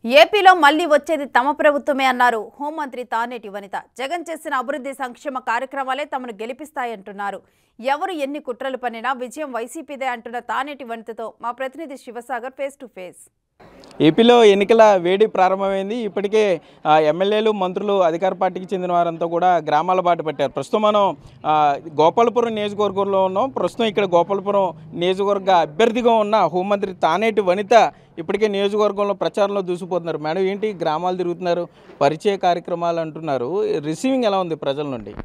ఏపీలో మళ్లీ వచ్చేది తమ ప్రభుత్వమే అన్నారు హోంమంత్రి తానేటి వనిత జగన్ చేసిన అభివృద్ధి సంక్షేమ కార్యక్రమాలే తమను గెలిపిస్తాయంటున్నారు ఎవరు ఎన్ని కుట్రలు పన్నినా విజయం వైసీపీదే అంటున్న తానేటి వనితతో మా ప్రతినిధి శివసాగర్ ఫేస్ టు ఫేస్ ఏపీలో ఎన్నికల వేడి ప్రారంభమైంది ఇప్పటికే ఆ, ఎమ్మెల్యేలు మంత్రులు అధికార పార్టీకి చెందిన వారంతా కూడా గ్రామాల బాట పట్టారు ప్రస్తుతం మనం ఆ, గోపాలపురం నియోజకవర్గంలో ఉన్నాం ప్రస్తుతం ఇక్కడ గోపాలపురం నియోజకవర్గ అభ్యర్థిగా ఉన్న హోంమంత్రి తానేటి వనిత ఇప్పటికే నియోజకవర్గంలో ప్రచారంలో దూసిపోతున్నారు మేడం ఏంటి గ్రామాలు తిరుగుతున్నారు పరిచయ కార్యక్రమాలు అంటున్నారు రిసీవింగ్ ఎలా ఉంది ప్రజల నుండి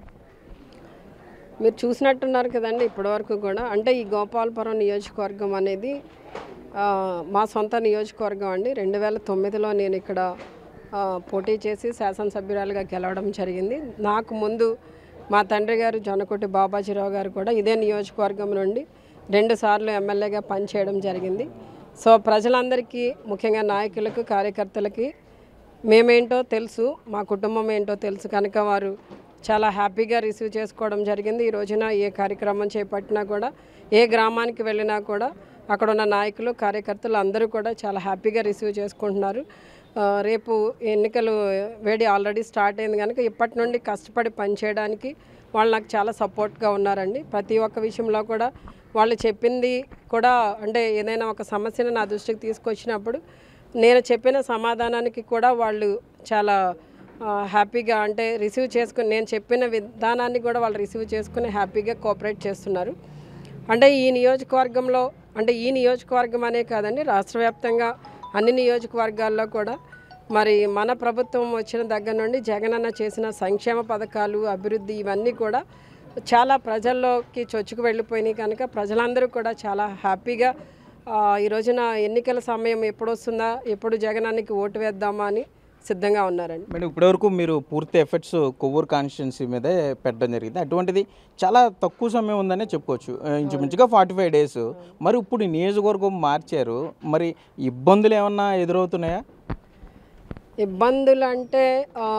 మీరు చూసినట్టున్నారు కదండి ఇప్పటివరకు కూడా అంటే ఈ గోపాలపురం నియోజకవర్గం అనేది ఆ, మా సొంత నియోజకవర్గం అండి రెండు వేల తొమ్మిదిలో నేను ఇక్కడ ఆ, పోటీ చేసి శాసనసభ్యురాలుగా గెలవడం జరిగింది నాకు ముందు మా తండ్రి గారు జొన్నకోటి బాబాజీరావు గారు కూడా ఇదే నియోజకవర్గం నుండి రెండు సార్లు ఎమ్మెల్యేగా పనిచేయడం జరిగింది సో ప్రజలందరికీ ముఖ్యంగా నాయకులకు కార్యకర్తలకి మేమేంటో తెలుసు మా కుటుంబం ఏంటో తెలుసు కనుక వారు చాలా హ్యాపీగా రిసీవ్ చేసుకోవడం జరిగింది ఈ రోజున ఏ కార్యక్రమం చేపట్టినా కూడా ఏ గ్రామానికి వెళ్ళినా కూడా అక్కడ ఉన్న నాయకులు కార్యకర్తలు అందరూ కూడా చాలా హ్యాపీగా రిసీవ్ చేసుకుంటున్నారు ఆ, రేపు ఎన్నికలు వేడి ఆల్రెడీ స్టార్ట్ అయింది కనుక ఇప్పటి నుండి కష్టపడి పనిచేయడానికి వాళ్ళు నాకు చాలా సపోర్ట్గా ఉన్నారండి ప్రతి ఒక్క విషయంలో కూడా వాళ్ళు చెప్పింది కూడా అంటే ఏదైనా ఒక సమస్యను నా దృష్టికి తీసుకొచ్చినప్పుడు నేను చెప్పిన సమాధానానికి కూడా వాళ్ళు చాలా ఆ, హ్యాపీగా అంటే రిసీవ్ చేసుకుని నేను చెప్పిన విధానాన్ని కూడా వాళ్ళు రిసీవ్ చేసుకుని హ్యాపీగా కోఆపరేట్ చేస్తున్నారు అంటే ఈ నియోజకవర్గంలో అంటే ఈ నియోజకవర్గం అనే కాదండి రాష్ట్ర వ్యాప్తంగా అన్ని నియోజకవర్గాల్లో కూడా మరి మన ప్రభుత్వం వచ్చిన దగ్గర నుండి జగనన్న చేసిన సంక్షేమ పథకాలు అభివృద్ధి ఇవన్నీ కూడా చాలా ప్రజల్లోకి చొచ్చుకు వెళ్ళిపోయినాయి కనుక ప్రజలందరూ కూడా చాలా హ్యాపీగా ఆ, ఈ రోజున ఎన్నికల సమయం ఎప్పుడు వస్తుందా ఎప్పుడు జగనానికి ఓటు వేద్దామా అని సిద్ధంగా ఉన్నారండి మేడం ఇప్పటివరకు మీరు పూర్తి ఎఫర్ట్స్ కొవ్వూరు కాన్స్టిట్యున్సీ మీదే పెట్టడం జరిగింది అటువంటిది చాలా తక్కువ సమయం ఉందనే చెప్పుకోవచ్చు ఆ, ఇంచుమించుగా ఫార్టీ ఫైవ్ డేస్ మరి ఇప్పుడు ఈ నియోజకవర్గం మార్చారు మరి ఇబ్బందులు ఏమన్నా ఎదురవుతున్నాయా ఇబ్బందులు అంటే ఆ,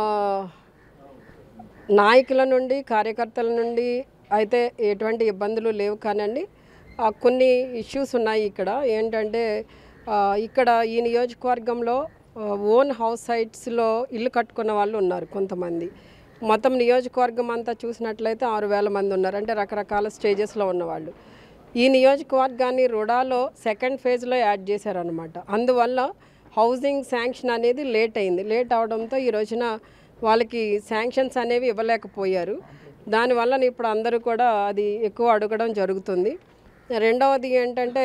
నాయకుల నుండి కార్యకర్తల నుండి అయితే ఎటువంటి ఇబ్బందులు లేవు కానండి ఆ, కొన్ని ఇష్యూస్ ఉన్నాయి ఇక్కడ ఏంటంటే ఆ, ఇక్కడ ఈ నియోజకవర్గంలో ఓన్ హౌస్ సైట్స్లో ఇల్లు కట్టుకున్న వాళ్ళు ఉన్నారు కొంతమంది మొత్తం నియోజకవర్గం అంతా చూసినట్లయితే ఆరు వేల మంది ఉన్నారు అంటే రకరకాల స్టేజెస్లో ఉన్నవాళ్ళు ఈ నియోజకవర్గాన్ని రుడాలో సెకండ్ ఫేజ్లో యాడ్ చేశారనమాట అందువల్ల హౌసింగ్ శాంక్షన్ అనేది లేట్ అయింది లేట్ అవడంతో ఈ రోజున వాళ్ళకి శాంక్షన్స్ అనేవి ఇవ్వలేకపోయారు దానివల్ల ఇప్పుడు అందరూ కూడా అది ఎక్కువ అడగడం జరుగుతుంది రెండవది ఏంటంటే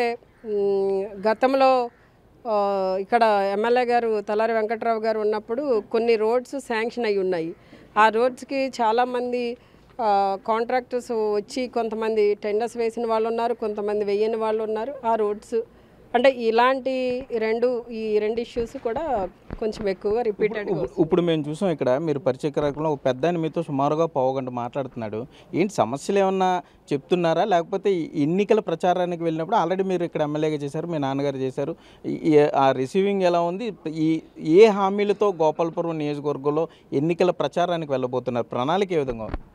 మ్, గతంలో ఆ, ఇక్కడ ఎమ్మెల్యే గారు తలారి వెంకట్రావు గారు ఉన్నప్పుడు కొన్ని రోడ్స్ శాంక్షన్ అయి ఉన్నాయి ఆ రోడ్స్కి చాలామంది కాంట్రాక్టర్స్ వచ్చి కొంతమంది టెండర్స్ వేసిన వాళ్ళు ఉన్నారు కొంతమంది వేయని వాళ్ళు ఉన్నారు ఆ రోడ్స్ అంటే ఇలాంటి రెండు ఈ రెండు ఇష్యూస్ కూడా కొంచెం ఎక్కువగా రిపీటెడ్గా ఇప్పుడు- ఇప్పుడు మేము చూసాం ఇక్కడ మీరు పరిచయ కార్యక్రమంలో ఒక పెద్ద ఆయన మీతో సుమారుగా పావుగంట మాట్లాడుతున్నాడు ఏంటి సమస్యలు ఏమన్నా చెప్తున్నారా లేకపోతే ఈ ఎన్నికల ప్రచారానికి వెళ్ళినప్పుడు ఆల్రెడీ మీరు ఇక్కడ ఎమ్మెల్యేగా చేశారు మీ నాన్నగారు చేశారు ఈ- ఈ- ఆ రిసీవింగ్ ఎలా ఉంది ఈ ఏ హామీలతో గోపాలపురం నియోజకవర్గంలో ఎన్నికల ప్రచారానికి వెళ్ళబోతున్నారు ప్రణాళిక ఏ విధంగా ఉంది?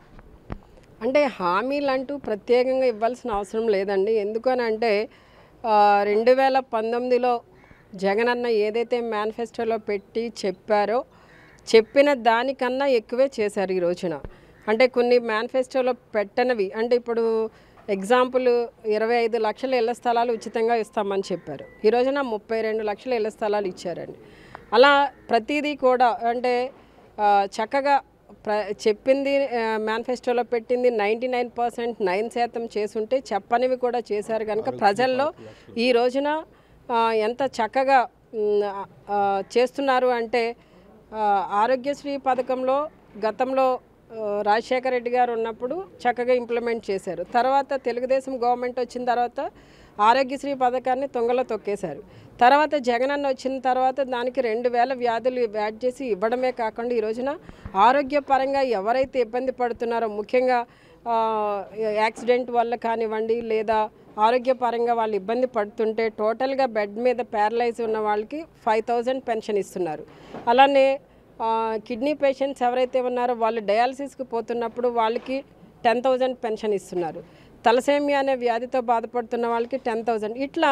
అంటే హామీలు అంటూ ప్రత్యేకంగా ఇవ్వాల్సిన అవసరం లేదండి ఎందుకనంటే ఆ, రెండు వేల పంతొమ్మిదిలో జగనన్న ఏదైతే మేనిఫెస్టోలో పెట్టి చెప్పారో చెప్పిన దానికన్నా ఎక్కువే చేశారు ఈ రోజున అంటే కొన్ని మేనిఫెస్టోలో పెట్టనవి అంటే ఇప్పుడు ఎగ్జాంపుల్ ఇరవై ఐదు లక్షల ఇళ్ల స్థలాలు ఉచితంగా ఇస్తామని చెప్పారు ఈ రోజున ముప్పై రెండు లక్షల ఇళ్ల స్థలాలు ఇచ్చారండి అలా ప్రతిదీ కూడా అంటే ఆ, చక్కగా ప్ర చెప్పింది మేనిఫెస్టోలో పెట్టింది నైంటీ నైన్ పర్సెంట్ నైన్ శాతం చేసుంటే చెప్పనివి కూడా చేశారు కనుక ప్రజల్లో ఈ రోజున ఆ, ఎంత చక్కగా మ్, ఆ, చేస్తున్నారు అంటే ఆ, ఆరోగ్యశ్రీ పథకంలో గతంలో ఆ, రాజశేఖర రెడ్డి గారు ఉన్నప్పుడు చక్కగా ఇంప్లిమెంట్ చేశారు తర్వాత తెలుగుదేశం గవర్నమెంట్ వచ్చిన తర్వాత ఆరోగ్యశ్రీ పథకాన్ని తొంగలో తొక్కేశారు తర్వాత జగనన్న వచ్చిన తర్వాత దానికి రెండు వేల వ్యాధులు యాడ్ చేసి ఇవ్వడమే కాకుండా ఈ రోజున ఆరోగ్యపరంగా ఎవరైతే ఇబ్బంది పడుతున్నారో ముఖ్యంగా ఆ, యాక్సిడెంట్ వల్ల కానివ్వండి లేదా ఆరోగ్యపరంగా వాళ్ళు ఇబ్బంది పడుతుంటే టోటల్గా బెడ్ మీద ప్యారలైజ్ ఉన్న వాళ్ళకి ఫైవ్ థౌజండ్ పెన్షన్ ఇస్తున్నారు అలానే ఆ, కిడ్నీ పేషెంట్స్ ఎవరైతే ఉన్నారో వాళ్ళు డయాలసిస్కి పోతున్నప్పుడు వాళ్ళకి టెన్ థౌజండ్ పెన్షన్ ఇస్తున్నారు తలసేమియా అనే వ్యాధితో బాధపడుతున్న వాళ్ళకి టెన్ థౌజండ్ ఇట్లా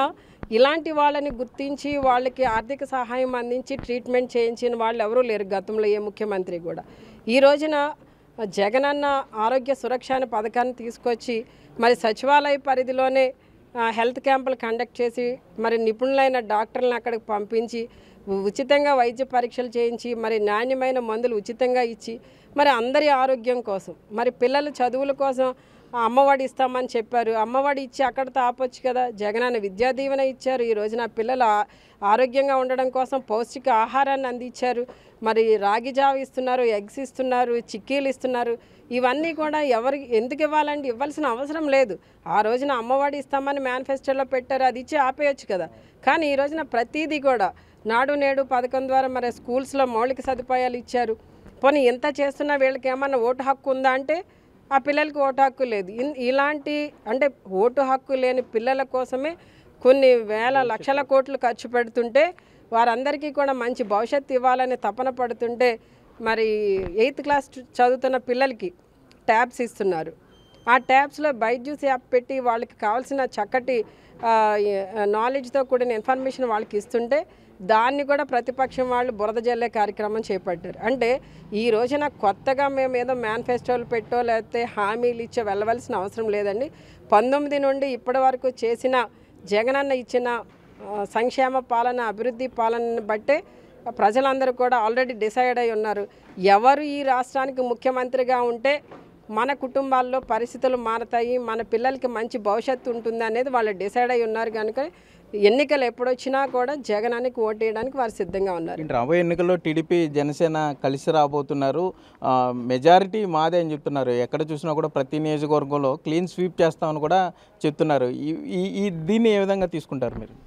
ఇలాంటి వాళ్ళని గుర్తించి వాళ్ళకి ఆర్థిక సహాయం అందించి ట్రీట్మెంట్ చేయించిన వాళ్ళు ఎవరూ లేరు గతంలో ఏ ముఖ్యమంత్రి కూడా ఈ రోజున జగనన్న ఆరోగ్య సురక్ష అనే పథకాన్ని తీసుకొచ్చి మరి సచివాలయ పరిధిలోనే ఆ, హెల్త్ క్యాంపులు కండక్ట్ చేసి మరి నిపుణులైన డాక్టర్లను అక్కడికి పంపించి ఉ- ఉచితంగా వైద్య పరీక్షలు చేయించి మరి నాణ్యమైన మందులు ఉచితంగా ఇచ్చి మరి అందరి ఆరోగ్యం కోసం మరి పిల్లల చదువుల కోసం ఆ అమ్మఒడి ఇస్తామని చెప్పారు అమ్మఒడి ఇచ్చి అక్కడితో ఆపొచ్చు కదా జగనన్న విద్యా దీవెన ఇచ్చారు ఈ రోజున పిల్లలు ఆ- ఆరోగ్యంగా ఉండడం కోసం పౌష్టిక ఆహారాన్ని అందించారు మరి రాగి జావ ఇస్తున్నారు ఎగ్స్ ఇస్తున్నారు చిక్కీలు ఇస్తున్నారు ఇవన్నీ కూడా ఎవరికి ఎందుకు ఇవ్వాలండి ఇవ్వాల్సిన అవసరం లేదు ఆ రోజున అమ్మఒడి ఇస్తామని మేనిఫెస్టోలో పెట్టారు అది ఇచ్చి ఆపేయచ్చు కదా కానీ ఈ రోజున ప్రతిదీ కూడా నాడు నేడు పథకం ద్వారా మరి స్కూల్స్లో మౌలిక సదుపాయాలు ఇచ్చారు పోనీ ఎంత చేస్తున్నా వీళ్ళకి ఏమన్నా ఓటు హక్కు ఉందా అంటే ఆ పిల్లలకి ఓటు హక్కు లేదు ఇన్- ఇలాంటి అంటే ఓటు హక్కు లేని పిల్లల కోసమే కొన్ని వేల లక్షల కోట్లు ఖర్చు పెడుతుంటే వారందరికీ కూడా మంచి భవిష్యత్తు ఇవ్వాలని తపన పడుతుంటే మరి ఎయిత్ క్లాస్ చ- చదువుతున్న పిల్లలకి ట్యాబ్స్ ఇస్తున్నారు ఆ ట్యాబ్స్లో బైజ్యూస్ యాప్ పెట్టి వాళ్ళకి కావాల్సిన చక్కటి నాలెడ్జ్తో కూడిన ఇన్ఫర్మేషన్ వాళ్ళకి ఇస్తుంటే దాన్ని కూడా ప్రతిపక్షం వాళ్ళు బురద జల్లే కార్యక్రమం చేపట్టారు అంటే ఈ రోజున కొత్తగా మేము ఏదో మేనిఫెస్టోలు పెట్టో లేకపోతే హామీలు ఇచ్చో వెళ్ళవలసిన అవసరం లేదండి పంతొమ్మిది నుండి ఇప్పటి వరకు చేసిన జగనన్న ఇచ్చిన ఆ, సంక్షేమ పాలన అభివృద్ధి పాలనని బట్టే ప్రజలందరూ కూడా ఆల్రెడీ డిసైడ్ అయి ఉన్నారు ఎవరు ఈ రాష్ట్రానికి ముఖ్యమంత్రిగా ఉంటే మన కుటుంబాల్లో పరిస్థితులు మారతాయి మన పిల్లలకి మంచి భవిష్యత్తు ఉంటుంది అనేది వాళ్ళు డిసైడ్ అయి ఉన్నారు కనుక ఎన్నికలు ఎప్పుడొచ్చినా కూడా జగనానికి ఓటేయడానికి వారు సిద్ధంగా ఉన్నారు ఏంటి రాబోయే ఎన్నికల్లో టీడీపీ జనసేన కలిసి రాబోతున్నారు ఆ, మెజారిటీ మాదే అని చెప్తున్నారు ఎక్కడ చూసినా కూడా ప్రతి నియోజకవర్గంలో క్లీన్ స్వీప్ చేస్తామని కూడా చెప్తున్నారు ఈ- ఈ ఈ దీన్ని ఏ విధంగా తీసుకుంటారు మీరు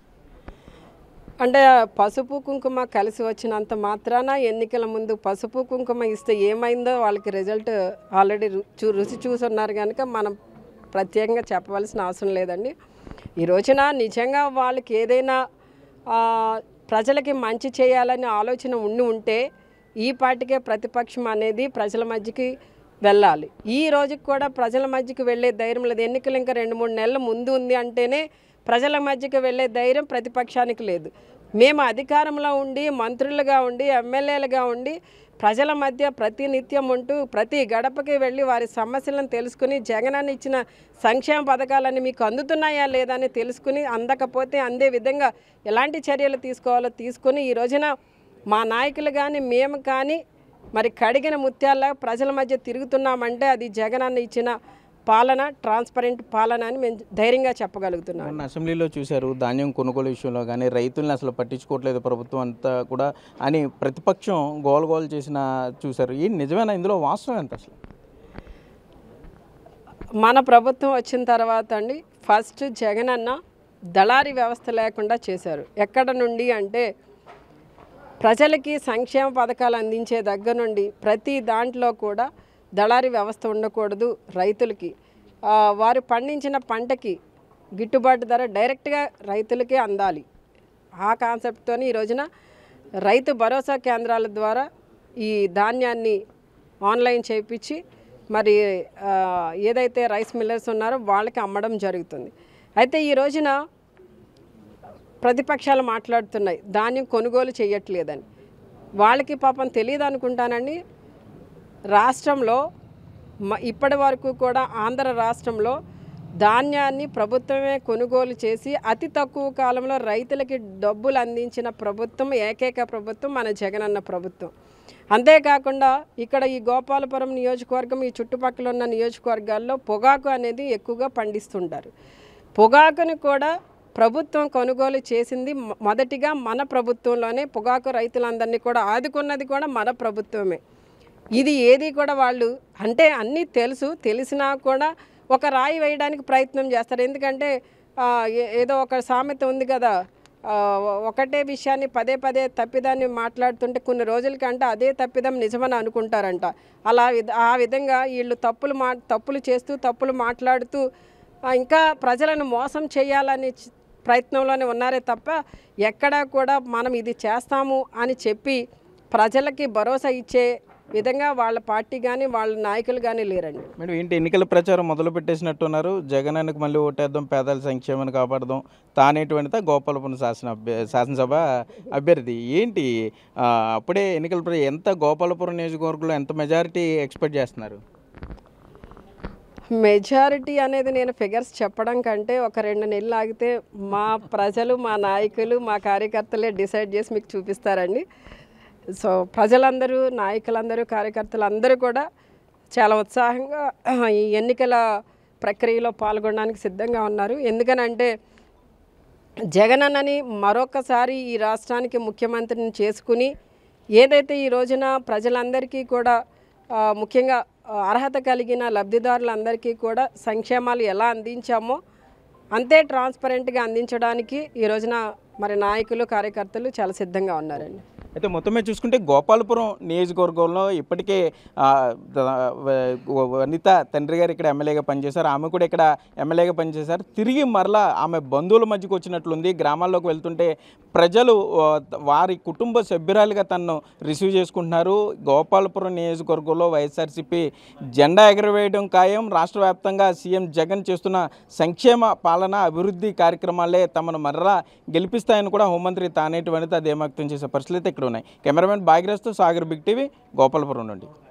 అంటే పసుపు కుంకుమ కలిసి వచ్చినంత మాత్రాన ఎన్నికల ముందు పసుపు కుంకుమ ఇస్తే ఏమైందో వాళ్ళకి రిజల్ట్ ఆల్రెడీ రు- చూ రుచి చూసున్నారు కనుక మనం ప్రత్యేకంగా చెప్పవలసిన అవసరం లేదండి ఈ రోజున నిజంగా వాళ్ళకి ఏదైనా ఆ, ప్రజలకి మంచి చేయాలని ఆలోచన ఉండి ఉంటే ఈ పాటికే ప్రతిపక్షం అనేది ప్రజల మధ్యకి వెళ్ళాలి ఈ రోజుకి కూడా ప్రజల మధ్యకి వెళ్ళే ధైర్యం లేదు ఎన్నికలు ఇంకా రెండు మూడు నెలల ముందు ఉంది అంటేనే ప్రజల మధ్యకి వెళ్ళే ధైర్యం ప్రతిపక్షానికి లేదు మేము అధికారంలో ఉండి మంత్రులుగా ఉండి ఎమ్మెల్యేలుగా ఉండి ప్రజల మధ్య ప్రతి నిత్యం ఉంటూ ప్రతి గడపకి వెళ్ళి వారి సమస్యలను తెలుసుకుని జగనన్న ఇచ్చిన సంక్షేమ పథకాలన్నీ మీకు అందుతున్నాయా లేదా అని తెలుసుకుని అందకపోతే అందే విధంగా ఎలాంటి చర్యలు తీసుకోవాలో తీసుకుని ఈ రోజున మా నాయకులు కానీ మేము కానీ మరి కడిగిన ముత్యాల్లా ప్రజల మధ్య తిరుగుతున్నామంటే అది జగనన్న ఇచ్చిన పాలన ట్రాన్స్పరెంట్ పాలన అని మేము ధైర్యంగా చెప్పగలుగుతున్నాం మొన్న అసెంబ్లీలో చూశారు ధాన్యం కొనుగోలు విషయంలో కానీ రైతుల్ని అసలు పట్టించుకోవట్లేదు ప్రభుత్వం అంతా కూడా అని ప్రతిపక్షం గోల్ గోల్ చేసిన చూశారు ఈ నిజమేనా ఇందులో వాస్తవం ఎంత అసలు మన ప్రభుత్వం వచ్చిన తర్వాత అండి ఫస్ట్ జగన్ అన్న దళారీ వ్యవస్థ లేకుండా చేశారు ఎక్కడ నుండి అంటే ప్రజలకి సంక్షేమ పథకాలు అందించే దగ్గర నుండి ప్రతి దాంట్లో కూడా దళారీ వ్యవస్థ ఉండకూడదు రైతులకి ఆ, వారు పండించిన పంటకి గిట్టుబాటు ధర డైరెక్ట్గా రైతులకే అందాలి ఆ కాన్సెప్ట్తో ఈ రోజున రైతు భరోసా కేంద్రాల ద్వారా ఈ ధాన్యాన్ని ఆన్లైన్ చేయించి మరి ఆ, ఏదైతే రైస్ మిల్లర్స్ ఉన్నారో వాళ్ళకి అమ్మడం జరుగుతుంది అయితే ఈ రోజున ప్రతిపక్షాలు మాట్లాడుతున్నాయి ధాన్యం కొనుగోలు చేయట్లేదని వాళ్ళకి పాపం తెలియదు అనుకుంటానండి రాష్ట్రంలో మ- ఇప్పటి వరకు కూడా ఆంధ్ర రాష్ట్రంలో ధాన్యాన్ని ప్రభుత్వమే కొనుగోలు చేసి అతి తక్కువ కాలంలో రైతులకి డబ్బులు అందించిన ప్రభుత్వం ఏకైక ప్రభుత్వం మన జగనన్న ప్రభుత్వం అంతేకాకుండా ఇక్కడ ఈ గోపాలపురం నియోజకవర్గం ఈ చుట్టుపక్కల ఉన్న నియోజకవర్గాల్లో పొగాకు అనేది ఎక్కువగా పండిస్తుంటారు పొగాకుని కూడా ప్రభుత్వం కొనుగోలు చేసింది మొ- మొదటిగా మన ప్రభుత్వంలోనే పొగాకు రైతులందరినీ కూడా ఆదుకున్నది కూడా మన ప్రభుత్వమే ఇది ఏది కూడా వాళ్ళు అంటే అన్నీ తెలుసు తెలిసినా కూడా ఒక రాయి వేయడానికి ప్రయత్నం చేస్తారు ఎందుకంటే ఆ, ఏ- ఏదో ఒక సామెత ఉంది కదా ఆ, ఒ- ఒకటే విషయాన్ని పదే పదే తప్పిదాన్ని మాట్లాడుతుంటే కొన్ని రోజులకంటే అదే తప్పిదం నిజమని అనుకుంటారంట అలా విధ- ఆ విధంగా వీళ్ళు తప్పులు మా తప్పులు చేస్తూ తప్పులు మాట్లాడుతూ ఆ, ఇంకా ప్రజలను మోసం చేయాలని చ- ప్రయత్నంలోనే ఉన్నారే తప్ప ఎక్కడా కూడా మనం ఇది చేస్తాము అని చెప్పి ప్రజలకి భరోసా ఇచ్చే విధంగా వాళ్ళ పార్టీ కానీ వాళ్ళ నాయకులు కానీ లేరండి మేడం ఏంటి ఎన్నికల ప్రచారం మొదలు పెట్టేసినట్టున్నారు జగన్ అన్నకు మళ్ళీ ఓటేద్దాం పేదల సంక్షేమాన్ని కాపాడదాం తానేటువంటిత గోపాలపురం శాసన అభ్య- శాసనసభ అభ్యర్థి ఏంటి ఆ, అప్పుడే ఎన్నికల ప్ర- ఎంత గోపాలపురం నియోజకవర్గంలో ఎంత మెజారిటీ ఎక్స్పెక్ట్ చేస్తున్నారు మెజారిటీ అనేది నేను ఫిగర్స్ చెప్పడం కంటే ఒక రెండు నెలలు ఆగితే మా ప్రజలు మా నాయకులు మా కార్యకర్తలే డిసైడ్ చేసి మీకు చూపిస్తారండి సో ప్రజలందరూ నాయకులందరూ కార్యకర్తలు అందరూ కూడా చాలా ఉత్సాహంగా ఈ ఎన్నికల ప్రక్రియలో పాల్గొనడానికి సిద్ధంగా ఉన్నారు ఎందుకనంటే జగన్ అన్నని మరొకసారి ఈ రాష్ట్రానికి ముఖ్యమంత్రిని చేసుకుని ఏదైతే ఈ రోజున ప్రజలందరికీ కూడా ఆ, ముఖ్యంగా ఆ, అర్హత కలిగిన లబ్ధిదారులందరికీ కూడా సంక్షేమాలు ఎలా అందించామో అంతే ట్రాన్స్పరెంట్గా అందించడానికి ఈ రోజున మరి నాయకులు కార్యకర్తలు చాలా సిద్ధంగా ఉన్నారండి అయితే మొత్తం మీద చూసుకుంటే గోపాలపురం నియోజకవర్గంలో ఇప్పటికే ఆ, ద- వ- వనిత తండ్రి గారు ఇక్కడ ఎమ్మెల్యేగా పనిచేశారు ఆమె కూడా ఇక్కడ ఎమ్మెల్యేగా పనిచేశారు తిరిగి మరలా ఆమె బంధువుల మధ్యకు వచ్చినట్లుంది గ్రామాల్లోకి వెళ్తుంటే ప్రజలు ఆ, వారి కుటుంబ సభ్యురాలుగా తనను రిసీవ్ చేసుకుంటున్నారు గోపాలపురం నియోజకవర్గంలో వైఎస్ఆర్సీపీ జెండా ఎగరవేయడం ఖాయం రాష్ట్ర వ్యాప్తంగా సీఎం జగన్ చేస్తున్న సంక్షేమ పాలన అభివృద్ధి కార్యక్రమాలే తమను మరలా గెలిపిస్తాయని కూడా హోంమంత్రి తానేటి వనిత ధీమాక్తం చేసే పరిస్థితులు అయితే ఇక్కడ ఉన్నాయి కెమెరామెన్ భాగ్యరస్తో సాగర్ బిగ్ టీవీ గోపాలపురం నుండి